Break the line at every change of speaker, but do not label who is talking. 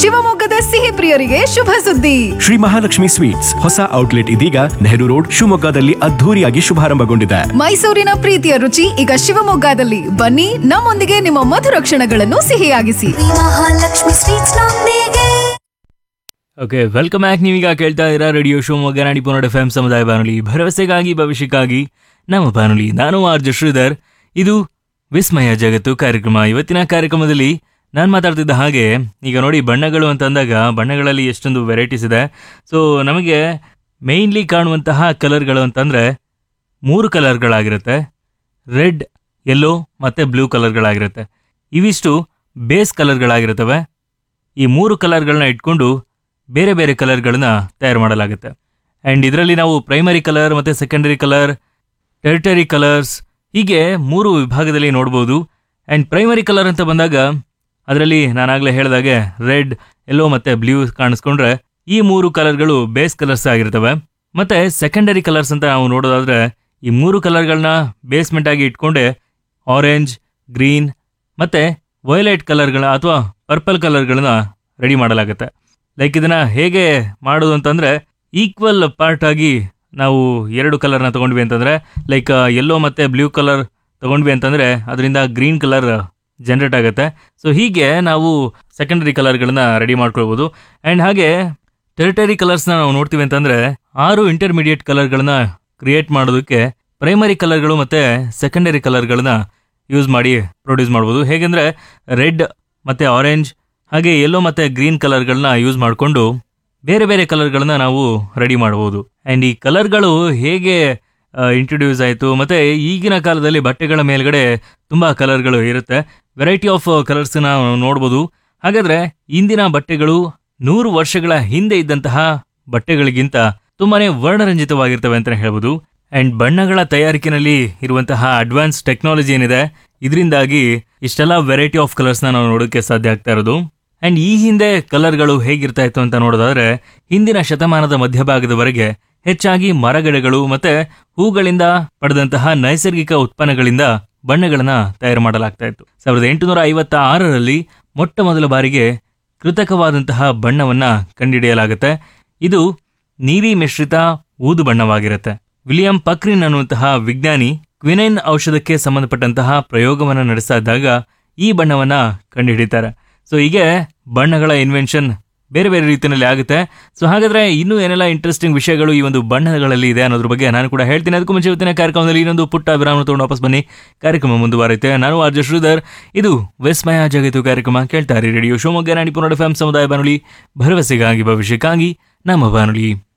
ಶಿವಮೊಗ್ಗದ ಸಿಹಿ ಪ್ರಿಯರಿಗೆ ಶುಭ ಸುದ್ದಿ
ಶ್ರೀ ಮಹಾಲಕ್ಷ್ಮಿ ಸ್ವೀಟ್ಸ್ ಹೊಸ ಔಟ್ಲೆಟ್ ಇದೀಗ ನೆಹರು ರೋಡ್ ಶಿವಮೊಗ್ಗದಲ್ಲಿ ಅದ್ಧೂರಿಯಾಗಿ ಶುಭಾರಂಭಗೊಂಡಿದೆ
ಮೈಸೂರಿನ ಪ್ರೀತಿಯ ರುಚಿ ಈಗ ಶಿವಮೊಗ್ಗದಲ್ಲಿ ಬನ್ನಿ ನಮ್ಮೊಂದಿಗೆ ನಿಮ್ಮ ಮಧುರ ಕ್ಷಣಗಳನ್ನು ಸಿಹಿಯಾಗಿಸಿ
ಮಹಾಲಕ್ಷ್ಮಿ ಸ್ವೀಟ್ಸ್ ನೊಂದಿಗೆ
ಓಕೆ ವೆಲ್ಕಮ್ ಬ್ಯಾಕ್ ನೀವೀಗ ಕೇಳ್ತಾ ಇದ್ದೀರಾ ರೇಡಿಯೋ ಶಿವಮೊಗ್ಗ ನಾಡಿ ಪುನೋಡ್ ಎಫ್ ಎಂ ಸಮುದಾಯ ಬಾನುಲಿ ಭರವಸೆಗಾಗಿ ಭವಿಷ್ಯಕ್ಕಾಗಿ ನಮ್ಮ ಬಾನುಲಿ ನಾನು ಆರ್ ಜೆ ಶ್ರೀಧರ್ ಇದು ವಿಸ್ಮಯ ಜಗತ್ತು ಕಾರ್ಯಕ್ರಮ ಇವತ್ತಿನ ಕಾರ್ಯಕ್ರಮದಲ್ಲಿ ನಾನು ಮಾತಾಡ್ತಿದ್ದ ಹಾಗೆ ಈಗ ನೋಡಿ ಬಣ್ಣಗಳು ಅಂತ ಅಂದಾಗ ಬಣ್ಣಗಳಲ್ಲಿ ಎಷ್ಟೊಂದು ವೆರೈಟೀಸ್ ಇದೆ ಸೊ ನಮಗೆ ಮೇಯ್ನ್ಲಿ ಕಾಣುವಂತಹ ಕಲರ್ಗಳು ಅಂತಂದರೆ ಮೂರು ಕಲರ್ಗಳಾಗಿರುತ್ತೆ ರೆಡ್ ಯೆಲ್ಲೋ ಮತ್ತು ಬ್ಲೂ ಕಲರ್ಗಳಾಗಿರುತ್ತೆ ಇವಿಷ್ಟು ಬೇಸ್ ಕಲರ್ಗಳಾಗಿರುತ್ತವೆ ಈ ಮೂರು ಕಲರ್ಗಳನ್ನ ಇಟ್ಕೊಂಡು ಬೇರೆ ಬೇರೆ ಕಲರ್ಗಳನ್ನ ತಯಾರು ಮಾಡಲಾಗುತ್ತೆ ಆ್ಯಂಡ್ ಇದರಲ್ಲಿ ನಾವು ಪ್ರೈಮರಿ ಕಲರ್ ಮತ್ತು ಸೆಕೆಂಡರಿ ಕಲರ್ ಟೆರಿಟರಿ ಕಲರ್ಸ್ ಹೀಗೆ ಮೂರು ವಿಭಾಗದಲ್ಲಿ ನೋಡ್ಬೋದು ಆ್ಯಂಡ್ ಪ್ರೈಮರಿ ಕಲರ್ ಅಂತ ಬಂದಾಗ ಅದರಲ್ಲಿ ನಾನಾಗಲೇ ಹೇಳಿದಾಗೆ ರೆಡ್ ಯೆಲ್ಲೋ ಮತ್ತು ಬ್ಲೂ ಕಾಣಿಸ್ಕೊಂಡ್ರೆ ಈ ಮೂರು ಕಲರ್ಗಳು ಬೇಸ್ ಕಲರ್ಸ್ ಆಗಿರ್ತವೆ ಮತ್ತು ಸೆಕೆಂಡರಿ ಕಲರ್ಸ್ ಅಂತ ನಾವು ನೋಡೋದಾದ್ರೆ ಈ ಮೂರು ಕಲರ್ಗಳನ್ನ ಬೇಸ್ಮೆಂಟ್ ಆಗಿ ಇಟ್ಕೊಂಡೆ ಆರೆಂಜ್ ಗ್ರೀನ್ ಮತ್ತು ವೈಲೆಟ್ ಕಲರ್ಗಳ ಅಥವಾ ಪರ್ಪಲ್ ಕಲರ್ಗಳನ್ನ ರೆಡಿ ಮಾಡಲಾಗುತ್ತೆ ಲೈಕ್ ಇದನ್ನ ಹೇಗೆ ಮಾಡೋದು ಅಂತಂದ್ರೆ ಈಕ್ವಲ್ ಪಾರ್ಟ್ ಆಗಿ ನಾವು ಎರಡು ಕಲರ್ನ ತಗೊಂಡ್ವಿ ಅಂತಂದ್ರೆ ಲೈಕ್ ಯೆಲ್ಲೋ ಮತ್ತೆ ಬ್ಲೂ ಕಲರ್ ತಗೊಂಡ್ವಿ ಅಂತಂದ್ರೆ ಅದರಿಂದ ಗ್ರೀನ್ ಕಲರ್ ಜನರೇಟ್ ಆಗುತ್ತೆ ಸೊ ಹೀಗೆ ನಾವು ಸೆಕೆಂಡರಿ ಕಲರ್ಗಳನ್ನ ರೆಡಿ ಮಾಡ್ಕೊಳ್ಬೋದು ಆ್ಯಂಡ್ ಹಾಗೆ ಟೆರಿಟರಿ ಕಲರ್ಸ್ನ ನಾವು ನೋಡ್ತೀವಿ ಅಂತಂದ್ರೆ ಆರು ಇಂಟರ್ಮೀಡಿಯೇಟ್ ಕಲರ್ಗಳನ್ನ ಕ್ರಿಯೇಟ್ ಮಾಡೋದಕ್ಕೆ ಪ್ರೈಮರಿ ಕಲರ್ಗಳು ಮತ್ತೆ ಸೆಕೆಂಡರಿ ಕಲರ್ಗಳನ್ನ ಯೂಸ್ ಮಾಡಿ ಪ್ರೊಡ್ಯೂಸ್ ಮಾಡ್ಬೋದು ಹೇಗೆಂದ್ರೆ ರೆಡ್ ಮತ್ತೆ ಆರೆಂಜ್ ಹಾಗೆ ಯೆಲ್ಲೋ ಮತ್ತೆ ಗ್ರೀನ್ ಕಲರ್ಗಳನ್ನ ಯೂಸ್ ಮಾಡಿಕೊಂಡು ಬೇರೆ ಬೇರೆ ಕಲರ್ಗಳನ್ನ ನಾವು ರೆಡಿ ಮಾಡ್ಬೋದು ಆ್ಯಂಡ್ ಈ ಕಲರ್ಗಳು ಹೇಗೆ ಇಂಟ್ರೊಡ್ಯೂಸ್ ಆಯಿತು ಮತ್ತು ಈಗಿನ ಕಾಲದಲ್ಲಿ ಬಟ್ಟೆಗಳ ಮೇಲ್ಗಡೆ ತುಂಬ ಕಲರ್ಗಳು ಇರುತ್ತೆ ವೆರೈಟಿ ಆಫ್ ಕಲರ್ಸ್ನ ನಾವು ನೋಡ್ಬೋದು ಹಾಗಾದರೆ ಇಂದಿನ ಬಟ್ಟೆಗಳು ನೂರು ವರ್ಷಗಳ ಹಿಂದೆ ಇದ್ದಂತಹ ಬಟ್ಟೆಗಳಿಗಿಂತ ತುಂಬಾನೇ ವರ್ಣರಂಜಿತವಾಗಿರ್ತವೆ ಅಂತಲೇ ಹೇಳ್ಬೋದು ಆ್ಯಂಡ್ ಬಣ್ಣಗಳ ತಯಾರಿಕೆಯಲ್ಲಿ ಇರುವಂತಹ ಅಡ್ವಾನ್ಸ್ ಟೆಕ್ನಾಲಜಿ ಏನಿದೆ ಇದರಿಂದಾಗಿ ಇಷ್ಟೆಲ್ಲ ವೆರೈಟಿ ಆಫ್ ಕಲರ್ಸ್ನ ನಾವು ನೋಡೋಕ್ಕೆ ಸಾಧ್ಯ ಆಗ್ತಾ ಇರೋದು ಆ್ಯಂಡ್ ಈ ಹಿಂದೆ ಕಲರ್ಗಳು ಹೇಗಿರ್ತಾ ಇತ್ತು ಅಂತ ನೋಡೋದಾದ್ರೆ ಹಿಂದಿನ ಶತಮಾನದ ಮಧ್ಯಭಾಗದವರೆಗೆ ಹೆಚ್ಚಾಗಿ ಮರಗಿಡಗಳು ಮತ್ತೆ ಹೂಗಳಿಂದ ಪಡೆದಂತಹ ನೈಸರ್ಗಿಕ ಉತ್ಪನ್ನಗಳಿಂದ ಬಣ್ಣಗಳನ್ನ ತಯಾರು ಮಾಡಲಾಗ್ತಾ ಇತ್ತು ಸಾವಿರದ ಎಂಟುನೂರ ಐವತ್ತ ಆರರಲ್ಲಿ ಮೊಟ್ಟ ಮೊದಲ ಬಾರಿಗೆ ಕೃತಕವಾದಂತಹ ಬಣ್ಣವನ್ನ ಕಂಡುಹಿಡಿಯಲಾಗುತ್ತೆ ಇದು ನೀಲಿ ಮಿಶ್ರಿತ ಊದು ಬಣ್ಣವಾಗಿರುತ್ತೆ ವಿಲಿಯಂ ಪಕ್ರಿನ್ ಅನ್ನುವಂತಹ ವಿಜ್ಞಾನಿ ಕ್ವಿನೈನ್ ಔಷಧಕ್ಕೆ ಸಂಬಂಧಪಟ್ಟಂತಹ ಪ್ರಯೋಗವನ್ನು ನಡೆಸ್ತಾ ಇದ್ದಾಗ ಈ ಬಣ್ಣವನ್ನ ಕಂಡುಹಿಡಿತಾರೆ ಸೊ ಹೀಗೆ ಬಣ್ಣಗಳ ಇನ್ವೆನ್ಷನ್ ಬೇರೆ ಬೇರೆ ರೀತಿಯಲ್ಲಿ ಆಗುತ್ತೆ ಸೊ ಹಾಗಾದ್ರೆ ಇನ್ನೂ ಏನೆಲ್ಲ ಇಂಟ್ರೆಸ್ಟಿಂಗ್ ವಿಷಯಗಳು ಈ ಒಂದು ಬಣ್ಣಗಳಲ್ಲಿ ಇದೆ ಅನ್ನೋದ್ರ ಬಗ್ಗೆ ನಾನು ಕೂಡ ಹೇಳ್ತೀನಿ ಅದಕ್ಕೂ ಮುಂಚೆ ಇವತ್ತಿನ ಕಾರ್ಯಕ್ರಮದಲ್ಲಿ ಇನ್ನೊಂದು ಪುಟ್ಟ ವಿರಾಮ ತಗೊಂಡು ವಾಪಸ್ ಬನ್ನಿ ಕಾರ್ಯಕ್ರಮ ಮುಂದುವರಿಯುತ್ತೆ ನಾನು ಆರ್ಜ ಶ್ರೀಧರ್ ಇದು ವಿಸ್ಮಯ ಜಗತ್ತು ಕಾರ್ಯಕ್ರಮ ಕೇಳ್ತಾರೆ ರೇಡಿಯೋ ಶಿವಮೊಗ್ಗ ನಾಡಿ ಪುನರ್ ಎಫ್ ಸಮುದಾಯ ಬಾನುಲಿ ಭರವಸೆಗಾಗಿ ಭವಿಷ್ಯಕ್ಕಾಗಿ ನಮ್ಮ ಬಾನುಲಿ